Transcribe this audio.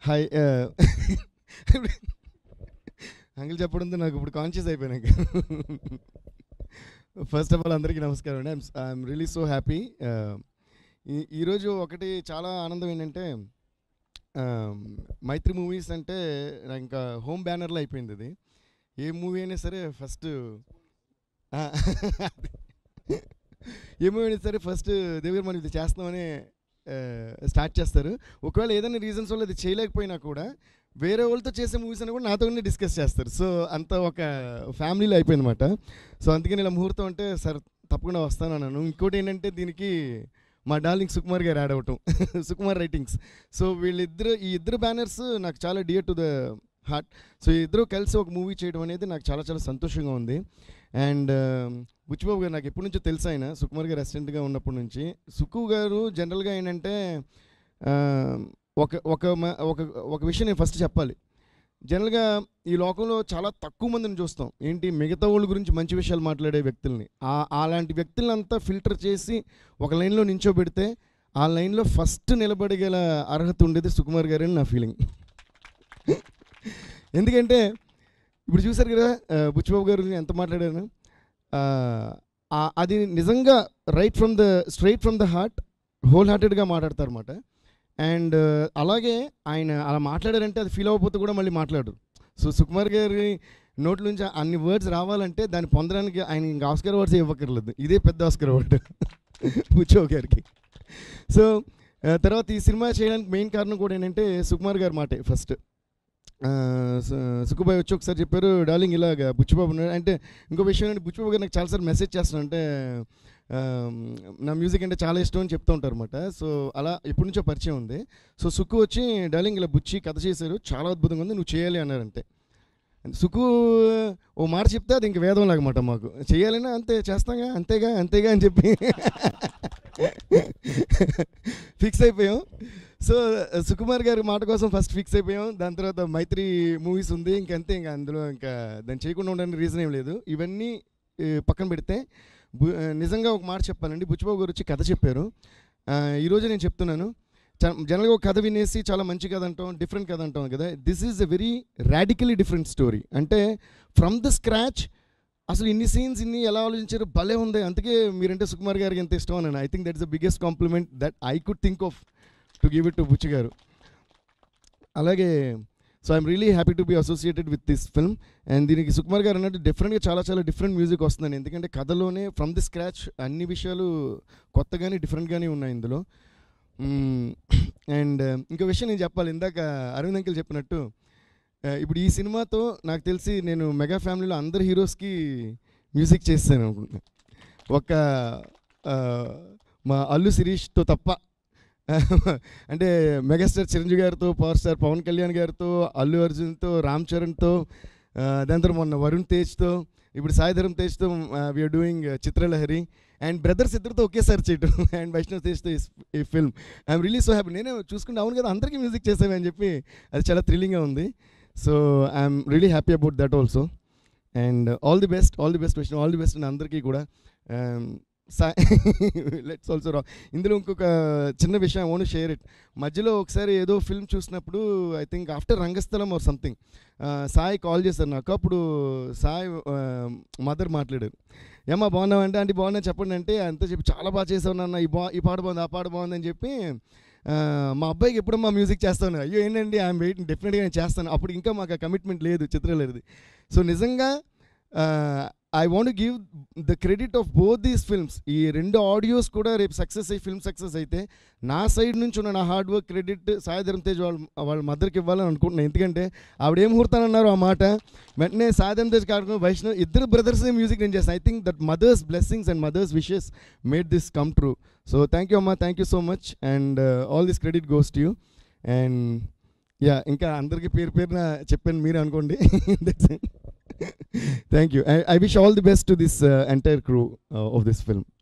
hi అంగిల్ చెప్పడంతో నాకు ఇప్పుడు కాన్షియస్ అయిపోయినాక ఫస్ట్ ఆఫ్ ఆల్ అందరికీ నమస్కారం అండి I'm I'm really so happy ఈరోజు ఒకటి చాలా ఆనందం ఏంటంటే um, మైత్రి మూవీస్ అంటే నాకు ఇంకా హోమ్ బ్యానర్లో అయిపోయింది అది ఏ మూవీ అయినా సరే ఫస్ట్ ఏ మూవీ అయినా సరే ఫస్ట్ దేవుడు మనం ఇది చేస్తామని స్టార్ట్ చేస్తారు ఒకవేళ ఏదైనా రీజన్స్ వల్ల ఇది చేయలేకపోయినా కూడా వేరే వాళ్ళతో చేసే మూవీస్ అని కూడా నాతోనే డిస్కస్ చేస్తారు సో అంత ఒక ఫ్యామిలీలో అయిపోయిందన్నమాట సో అందుకని ఇలా ముహూర్తం అంటే సార్ తప్పకుండా వస్తాను అన్నాను ఇంకోటి ఏంటంటే దీనికి మా డార్లింగ్ సుకుమార్ గారు యాడ్ అవటం సుకుమార్ రైటింగ్స్ సో వీళ్ళిద్దరు ఈ ఇద్దరు బ్యానర్స్ నాకు చాలా dear to the heart so ఈ ఇద్దరు కలిసి ఒక మూవీ చేయడం అనేది నాకు చాలా చాలా సంతోషంగా ఉంది అండ్ బుచ్చిబాబు గారు నాకు ఎప్పటి నుంచో తెలుసు ఆయన సుకుమార్ గారు అసిస్టెంట్గా ఉన్నప్పటి నుంచి సుకు గారు జనరల్గా ఏంటంటే ఆ, ఒక ఒక మ- ఒక ఒక విషయం నేను ఫస్ట్ చెప్పాలి జనరల్గా ఈ లోకంలో చాలా తక్కువ మందిని చూస్తాం ఏంటి మిగతా వాళ్ళ గురించి మంచి విషయాలు మాట్లాడే వ్యక్తుల్ని ఆ- అలాంటి వ్యక్తులను అంతా ఫిల్టర్ చేసి ఒక లైన్లో నించోబెడితే ఆ లైన్లో ఫస్ట్ నిలబడగల అర్హత ఉండేది సుకుమార్ గారు అని నా ఫీలింగ్ ఎందుకంటే ఇప్పుడు చూసారు కదా ఆ, బుచ్చిబాబు గారు ఎంత మాట్లాడాను ఆ, ఆ- అది నిజంగా right from the straight from the heart whole హార్టెడ్గా మాట్లాడతారు అనమాట అండ్ అలాగే ఆయన అలా మాట్లాడారంటే అది ఫీల్ అవ్వకపోతే కూడా మళ్ళీ మాట్లాడరు సో సుకుమార్ గారి నోట్ల నుంచి అన్ని వర్డ్స్ రావాలంటే దాన్ని పొందడానికి ఆయన ఇంకా ఆస్కర్ అవార్డ్స్ ఇవ్వక్కర్లేదు ఇదే పెద్ద ఆస్కర్ అవార్డు బుచ్చో గారికి సో ఆ, తర్వాత ఈ సినిమా చేయడానికి మెయిన్ కారణం కూడా ఏంటంటే సుకుమార్ గారి మాటే ఫస్ట్ సుకుబాయ్ వచ్చి ఒకసారి చెప్పారు డార్లింగ్ ఇలాగ బుచ్చిబాబు ఉన్నాడు అంటే ఇంకో విషయం ఏంటంటే బుచ్చిబాబు గారు నాకు చాలాసార్లు మెసేజ్ చేస్తాను అంటే ఆ, నా మ్యూజిక్ అంటే చాలా ఇష్టం అని చెప్తూ ఉంటారు అనమాట సో అలా ఎప్పటి నుంచో పరిచయం ఉంది సో సుక్కు వచ్చి డార్లింగ్ ఇలా బుచ్చి కథ చేశారు చాలా అద్భుతంగా ఉంది నువ్వు చేయాలి అన్నారంటే సుకు ఓ మాట చెప్తే అది ఇంక వేదం లాగమాట మాకు చేయాలన్నా అంతే చేస్తాగా అంతేగా అంతేగా అని చెప్పి ఫిక్స్ అయిపోయాం సో సుకుమార్ గారి మాట కోసం ఫస్ట్ ఫిక్స్ అయిపోయాం దాని తర్వాత మైత్రి మూవీస్ ఉంది ఇంకంతే ఇంకా అందులో ఇంకా దాన్ని చేయకుండా ఉండడానికి రీజన్ ఏం లేదు ఇవన్నీ ఏ, పక్కన పెడితే బు- ఆ, నిజంగా ఒక మాట చెప్పాలండి బుచ్చిబాబు గారు వచ్చి కథ చెప్పారు ఆ, ఈరోజు నేను చెప్తున్నాను చ- జనరల్గా ఒక కథ వినేసి చాలా మంచి కథ అంటాం డిఫరెంట్ కథ అంటాం కదా this is a very radically different story అంటే ఫ్రమ్ ద స్క్రాచ్ అసలు ఇన్ని సీన్స్ ఇన్ని ఎలా ఆలోచించారు భలే ఉంది అందుకే మీరంటే సుకుమార్ గారికి ఎంత ఇష్టం అని I think that is the biggest compliment that I could think of to give it to Buchi గారు అలాగే so I'm really happy to be associated with this film and దీనికి సుకుమార్ గారు అన్నట్టు డిఫరెంట్గా చాలా చాలా డిఫరెంట్ మ్యూజిక్ వస్తుందండి ఎందుకంటే కథలోనే ఫ్రమ్ ది స్క్రాచ్ అన్ని విషయాలు కొత్తగానే డిఫరెంట్గానే ఉన్నాయి ఇందులో అండ్ ఇంకో విషయం నేను చెప్పాలి ఇందాక అరవింద్ అంకిల్ చెప్పినట్టు ఆ, ఇప్పుడు ఈ సినిమాతో నాకు తెలిసి నేను మెగా ఫ్యామిలీలో అందరు హీరోస్కి మ్యూజిక్ చేస్తాను అనుకుంటున్నాను ఒక ఆ, మా అల్లు శిరీష్తో తప్ప అంటే మెగాస్టార్ చిరంజీవి గారితో పవర్ స్టార్ పవన్ కళ్యాణ్ గారితో అల్లు అర్జున్తో రామ్ చరణ్తో ఆ, దాని తర్వాత మొన్న వరుణ్ తేజ్తో ఇప్పుడు సాయిధరం తేజ్తో we're doing Chitralahari and brothers ఇద్దరితో ఒకేసారి చేయటం అండ్ వైష్ణవ్ తేజ్తో ఈ film I'm release so happy నేనే చూసుకుంటే అవును కదా అందరికీ మ్యూజిక్ చేసామే అని చెప్పి అది చాలా థ్రిల్లింగ్గా ఉంది so I'm really happy about that also and all the best all the best విషయం ఆల్ ది బెస్ట్ అందరికీ కూడా లెట్స్ ఆల్సో రా ఇందులో ఇంకొక చిన్న విషయం ఓన్ షేర్ ఇట్ మధ్యలో ఒకసారి ఏదో ఫిల్మ్ చూసినప్పుడు I think after Rangasthalam or something Sai call చేశారు నాకు అప్పుడు సాయి మదర్ మాట్లాడారు ఏమా బాగున్నావు అంటే అంటే బాగున్నా చెప్పండి అంటే అంతా చెప్పి చాలా బాగా చేసావు నాన్న ఈ బా ఈ పాట బాగుంది ఆ పాట బాగుంది అని చెప్పి ఆ, మా అబ్బాయికి ఎప్పుడు మా మ్యూజిక్ చేస్తాను అయ్యో ఏంటండి ఐఎమ్ వెయిటింగ్ డెఫినెట్గా నేను చేస్తాను అప్పుడు ఇంకా మాకు కమిట్మెంట్ లేదు చిత్రలేరుది సో నిజంగా I want give the credit of both these films ఈ రెండు ఆడియోస్ కూడా రేపు సక్సెస్ అయ్యి ఫిల్మ్ సక్సెస్ అయితే నా సైడ్ నుంచి ఉన్న నా hard work credit Sai Dharam Tej వాళ్ళ వాళ్ళ మదర్కి ఇవ్వాలని అనుకుంటున్నాను ఎందుకంటే ఆవిడ ఏం ముహూర్తానన్నారు ఆ మాట వెంటనే సాయిధరం తేజ్ కార్యక్రమం వైష్ణవ్ ఇద్దరు బ్రదర్స్ మ్యూజిక్ నేను చేస్తాను I think that mothers blessings and mothers wishes made this come true so thank you అమ్మా thank you so much and all this credit goes to you and yeah ఇంకా అందరికీ పేరు పేరున చెప్పాను మీరే అనుకోండి thank you I wish all the best to this entire crew of this film